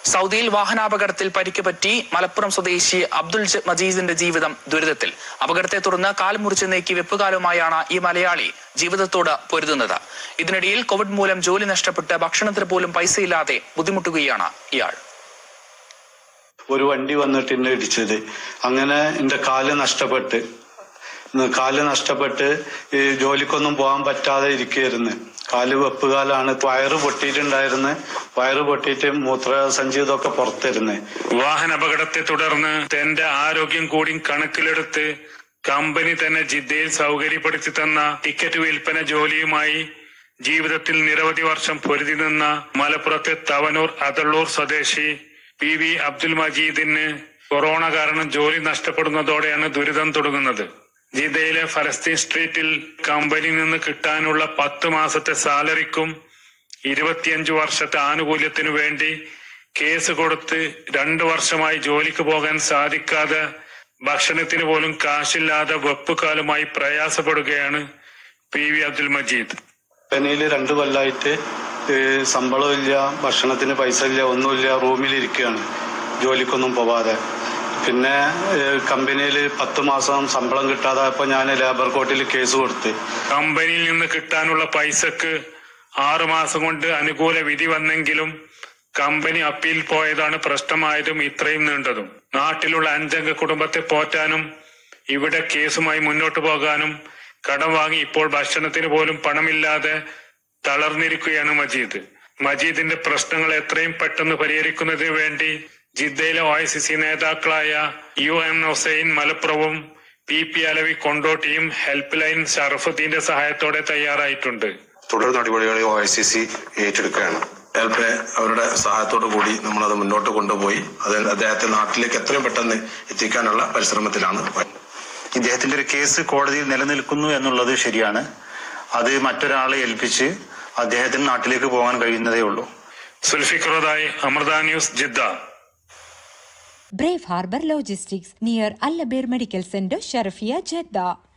സൗദിയിൽ വാഹനാപകടത്തിൽ പരിക്ക് പറ്റി മലപ്പുറം സ്വദേശി അബ്ദുൽ ജ- മജീദിന്റെ ജീവിതം ദുരിതത്തിൽ അപകടത്തെ തുടർന്ന് കാൽ മുറിച്ച് നീക്കി വെപ്പുകാലുമായാണ് ഈ മലയാളി ജീവിതത്തോട് പൊരുതുന്നത് ഇതിനിടയിൽ കോവിഡ് മൂലം ജോലി നഷ്ടപ്പെട്ട് ഭക്ഷണത്തിന് പോലും പൈസയില്ലാതെ ബുദ്ധിമുട്ടുകയാണ് ഇയാൾ ഒരു വണ്ടി വന്നിട്ട് എന്നെ ഇടിച്ചത് അങ്ങനെ എന്റെ കാല് നഷ്ടപ്പെട്ട് ഇന്ന് കാല് നഷ്ടപ്പെട്ട് ഈ ജോലിക്കൊന്നും പോകാൻ പറ്റാതെ ഇരിക്കുകയായിരുന്നു കാല് വെപ്പുകാലാണ് വയറ് പൊട്ടിയിട്ടുണ്ടായിരുന്നു വയറ് പൊട്ടിയിട്ട് മൂത്രസഞ്ചി ഇതൊക്കെ പുറത്തിരുന്ന് വാഹന അപകടത്തെ തുടർന്ന് തന്റെ ആരോഗ്യം കൂടി കണക്കിലെടുത്ത് കമ്പനി തന്നെ ജിദ്ദയിൽ സൗകര്യപ്പെടുത്തി തന്ന ടിക്കറ്റ് വിൽപ്പന ജോലിയുമായി ജീവിതത്തിൽ നിരവധി വർഷം പൊരുതി നിന്ന മലപ്പുറത്തെ തവനൂർ അതള്ളൂർ സ്വദേശി പി വി അബ്ദുൽ മജീദിന് കൊറോണ കാരണം ജോലി നഷ്ടപ്പെടുന്നതോടെയാണ് ദുരിതം തുടങ്ങുന്നത് ജിദ്ദയിലെ ഫലസ്തീൻ സ്ട്രീറ്റിൽ കമ്പനിയിൽ നിന്ന് കിട്ടാനുള്ള പത്ത് മാസത്തെ സാലറിക്കും ഇരുപത്തിയഞ്ചു വർഷത്തെ ആനുകൂല്യത്തിനു വേണ്ടി കേസ് കൊടുത്ത് രണ്ടു വർഷമായി ജോലിക്ക് പോകാൻ സാധിക്കാതെ ഭക്ഷണത്തിന് പോലും കാശില്ലാതെ വെപ്പുകാലുമായി പ്രയാസപ്പെടുകയാണ് പി വി അബ്ദുൽ മജീദ് കമ്പനിയിൽ രണ്ടു കൊല്ലായിട്ട് ഏഹ് ശമ്പളമില്ല ഭക്ഷണത്തിന് പൈസ ഇല്ല ഒന്നുമില്ല റൂമിലിരിക്കുകയാണ് ജോലിക്കൊന്നും പോവാതെ പിന്നെ കമ്പനിയിൽ പത്ത് മാസം ശമ്പളം കിട്ടാതായപ്പോ ഞാൻ ലേബർ കോർട്ടിൽ കേസ് കൊടുത്ത് കമ്പനിയിൽ നിന്ന് കിട്ടാനുള്ള പൈസക്ക് ആറു മാസം കൊണ്ട് അനുകൂല വിധി വന്നെങ്കിലും കമ്പനി അപ്പീൽ പോയതാണ് പ്രശ്നമായതും ഇത്രയും നീണ്ടതും നാട്ടിലുള്ള അഞ്ചംഗ കുടുംബത്തെ പോറ്റാനും ഇവിടെ കേസുമായി മുന്നോട്ട് പോകാനും കടം വാങ്ങി ഇപ്പോൾ ഭക്ഷണത്തിന് പോലും പണമില്ലാതെ തളർന്നിരിക്കുകയാണ് മജീദ് മജീദിന്റെ പ്രശ്നങ്ങൾ എത്രയും പെട്ടെന്ന് പരിഹരിക്കുന്നതിന് വേണ്ടി ജിദ്ദയിലെ ഒ ഐ സി സി നേതാക്കളായ യു എം ഹുസൈൻ മലപ്പുറവും പി പി അലവി കൊണ്ടോട്ടിയും ഹെൽപ്പ് ലൈൻ ഷറഫുദ്ദീന്റെ സഹായത്തോടെ തയ്യാറായിട്ടുണ്ട് തുടർ നടപടികൾ ഒ ഐ സി സി ഏറ്റെടുക്കുകയാണ് ഹെൽപ്പ് അവരുടെ സഹായത്തോടു കൂടി നമ്മളത് മുന്നോട്ട് കൊണ്ടുപോയി അത് അദ്ദേഹത്തെ നാട്ടിലേക്ക് എത്രയും പെട്ടെന്ന് എത്തിക്കാനുള്ള പരിശ്രമത്തിലാണ് ഇദ്ദേഹത്തിന്റെ ഒരു കേസ് കോടതിയിൽ നിലനിൽക്കുന്നു എന്നുള്ളത് ശരിയാണ് അത് മറ്റൊരാളെ ഏൽപ്പിച്ച് അദ്ദേഹത്തിന് നാട്ടിലേക്ക് പോകാൻ കഴിയുന്നതേ ഉള്ളൂ സുൽഫിഖറുദായി Amrita news Jeddah Brave Harbor Logistics near Al Labir Medical Center, Sharafia, Jeddah.